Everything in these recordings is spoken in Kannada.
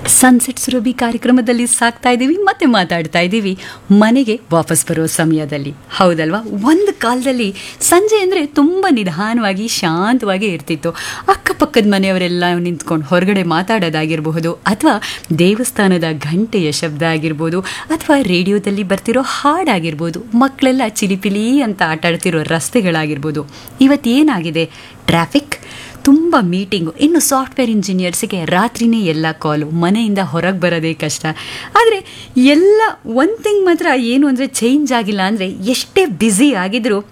ಸನ್ಸೆಟ್ ಸುರಭಿ ಕಾರ್ಯಕ್ರಮದಲ್ಲಿ ಸಾಕ್ತಾ ಇದ್ದೀವಿ ಮತ್ತೆ ಮಾತಾಡ್ತಾ ಇದ್ದೀವಿ ಮನೆಗೆ ವಾಪಸ್ ಬರೋ ಸಮಯದಲ್ಲಿ ಹೌದಲ್ವಾ ಒಂದು ಕಾಲದಲ್ಲಿ ಸಂಜೆ ಅಂದರೆ ತುಂಬ ನಿಧಾನವಾಗಿ ಶಾಂತವಾಗಿ ಇರ್ತಿತ್ತು ಅಕ್ಕಪಕ್ಕದ ಮನೆಯವರೆಲ್ಲ ನಿಂತ್ಕೊಂಡು ಹೊರಗಡೆ ಮಾತಾಡೋದಾಗಿರಬಹುದು ಅಥವಾ ದೇವಸ್ಥಾನದ ಘಂಟೆಯ ಶಬ್ದ ಆಗಿರ್ಬೋದು ಅಥವಾ ರೇಡಿಯೋದಲ್ಲಿ ಬರ್ತಿರೋ ಹಾಡಾಗಿರ್ಬೋದು ಮಕ್ಕಳೆಲ್ಲ ಚಿಲಿಪಿಲಿ ಅಂತ ಆಟ ಆಡ್ತಿರೋ ರಸ್ತೆಗಳಾಗಿರ್ಬೋದು ಇವತ್ತೇನಾಗಿದೆ ಟ್ರಾಫಿಕ್ ತುಂಬ ಮೀಟಿಂಗು ಇನ್ನು ಸಾಫ್ಟ್ವೇರ್ ಇಂಜಿನಿಯರ್ಸಿಗೆ ರಾತ್ರಿನೇ ಎಲ್ಲ ಕಾಲು ಮನೆಯಿಂದ ಹೊರಗೆ ಬರೋದೇ ಕಷ್ಟ ಆದರೆ ಎಲ್ಲ ಒಂದು ಥಿಂಗ್ ಮಾತ್ರ ಏನು ಅಂದರೆ ಚೇಂಜ್ ಆಗಿಲ್ಲ ಅಂದರೆ ಎಷ್ಟೇ ಬ್ಯುಸಿ ಆಗಿದ್ರೂ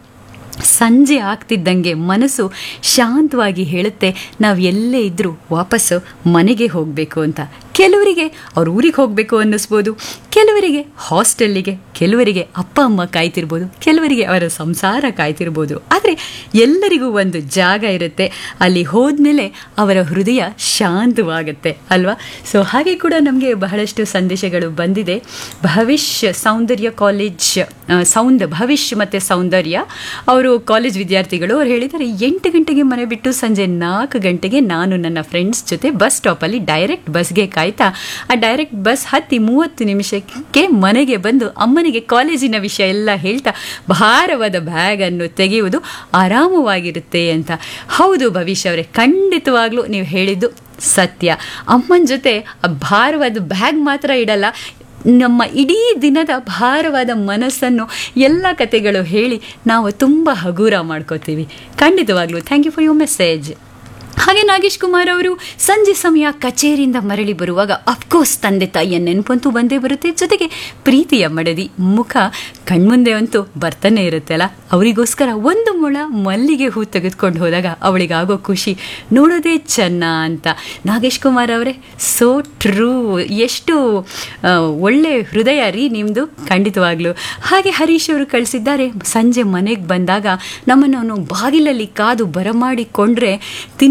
ಸಂಜೆ ಆಗ್ತಿದ್ದಂಗೆ ಮನಸ್ಸು ಶಾಂತವಾಗಿ ಹೇಳುತ್ತೆ ನಾವು ಎಲ್ಲೇ ಇದ್ದರೂ ವಾಪಸ್ಸು ಮನೆಗೆ ಹೋಗಬೇಕು ಅಂತ ಕೆಲವರಿಗೆ ಅವ್ರ ಊರಿಗೆ ಹೋಗಬೇಕು ಅನ್ನಿಸ್ಬೋದು ಕೆಲವರಿಗೆ ಹಾಸ್ಟೆಲ್ಲಿಗೆ ಕೆಲವರಿಗೆ ಅಪ್ಪ ಅಮ್ಮ ಕಾಯ್ತಿರ್ಬೋದು ಕೆಲವರಿಗೆ ಅವರ ಸಂಸಾರ ಕಾಯ್ತಿರ್ಬೋದು ಆದರೆ ಎಲ್ಲರಿಗೂ ಒಂದು ಜಾಗ ಇರುತ್ತೆ ಅಲ್ಲಿ ಹೋದ್ಮೇಲೆ ಅವರ ಹೃದಯ ಶಾಂತವಾಗುತ್ತೆ ಅಲ್ವಾ ಸೊ ಹಾಗೆ ಕೂಡ ನಮಗೆ ಬಹಳಷ್ಟು ಸಂದೇಶಗಳು ಬಂದಿದೆ ಭವಿಷ್ಯ ಸೌಂದರ್ಯ ಕಾಲೇಜ್ ಸೌಂದ ಭವಿಷ್ಯ ಮತ್ತು ಸೌಂದರ್ಯ ಅವರು ಕಾಲೇಜ್ ವಿದ್ಯಾರ್ಥಿಗಳು ಅವ್ರು ಹೇಳಿದ್ದಾರೆ ಎಂಟು ಗಂಟೆಗೆ ಮನೆ ಬಿಟ್ಟು ಸಂಜೆ ನಾಲ್ಕು ಗಂಟೆಗೆ ನಾನು ನನ್ನ ಫ್ರೆಂಡ್ಸ್ ಜೊತೆ ಬಸ್ ಸ್ಟಾಪಲ್ಲಿ ಡೈರೆಕ್ಟ್ ಬಸ್ಗೆ ಕಾಯ್ತಾ ಆ ಡೈರೆಕ್ಟ್ ಬಸ್ ಹತ್ತಿ ಮೂವತ್ತು ನಿಮಿಷಕ್ಕೆ ಮನೆಗೆ ಬಂದು ಅಮ್ಮನಿಗೆ ಕಾಲೇಜಿನ ವಿಷಯ ಎಲ್ಲ ಹೇಳ್ತಾ ಭಾರವಾದ ಬ್ಯಾಗನ್ನು ತೆಗೆಯುವುದು ಆರಾಮವಾಗಿರುತ್ತೆ ಅಂತ ಹೌದು ಭವಿಷ್ಯ ಅವರೇ ಖಂಡಿತವಾಗ್ಲೂ ನೀವು ಹೇಳಿದ್ದು ಸತ್ಯ ಅಮ್ಮನ ಜೊತೆ ಆ ಭಾರವಾದ ಬ್ಯಾಗ್ ಮಾತ್ರ ಇಡಲ್ಲ ನಮ್ಮ ಇಡೀ ದಿನದ ಭಾರವಾದ ಮನಸ್ಸನ್ನು ಎಲ್ಲ ಕತೆಗಳು ಹೇಳಿ ನಾವು ತುಂಬ ಹಗೂರ ಮಾಡ್ಕೋತೀವಿ ಖಂಡಿತವಾಗ್ಲೂ thank you for your message ಹಾಗೆ ನಾಗೇಶ್ ಕುಮಾರ್ ಅವರು ಸಂಜೆ ಸಮಯ ಕಚೇರಿಯಿಂದ ಮರಳಿ ಬರುವಾಗ ಅಫ್ಕೋರ್ಸ್ ತಂದೆ ತಾಯಿಯ ನೆನಪಂತೂ ಬಂದೇ ಬರುತ್ತೆ ಜೊತೆಗೆ ಪ್ರೀತಿಯ ಮಡದಿ ಮುಖ ಕಣ್ಮುಂದೆ ಅಂತೂ ಬರ್ತಾನೆ ಇರುತ್ತೆ ಅಲ್ಲ ಅವರಿಗೋಸ್ಕರ ಒಂದು ಮೊಳ ಮಲ್ಲಿಗೆ ಹೂ ತೆಗೆದುಕೊಂಡು ಹೋದಾಗ ಅವಳಿಗಾಗೋ ಖುಷಿ ನೋಡೋದೇ ಚೆನ್ನ ಅಂತ ನಾಗೇಶ್ ಕುಮಾರ್ ಅವರೇ ಸೋ ಟ್ರೂ ಎಷ್ಟು ಆ, ಒಳ್ಳೆ ಹೃದಯ ರೀ ನಿಮ್ಮದು ಖಂಡಿತವಾಗ್ಲೂ ಹಾಗೆ ಹರೀಶ್ ಅವರು ಕಳಿಸಿದ್ದಾರೆ ಸಂಜೆ ಮನೆಗೆ ಬಂದಾಗ ನಮ್ಮನ್ನು ಅವನು ಬಾಗಿಲಲ್ಲಿ ಕಾದು ಬರಮಾಡಿಕೊಂಡ್ರೆ ತಿನ್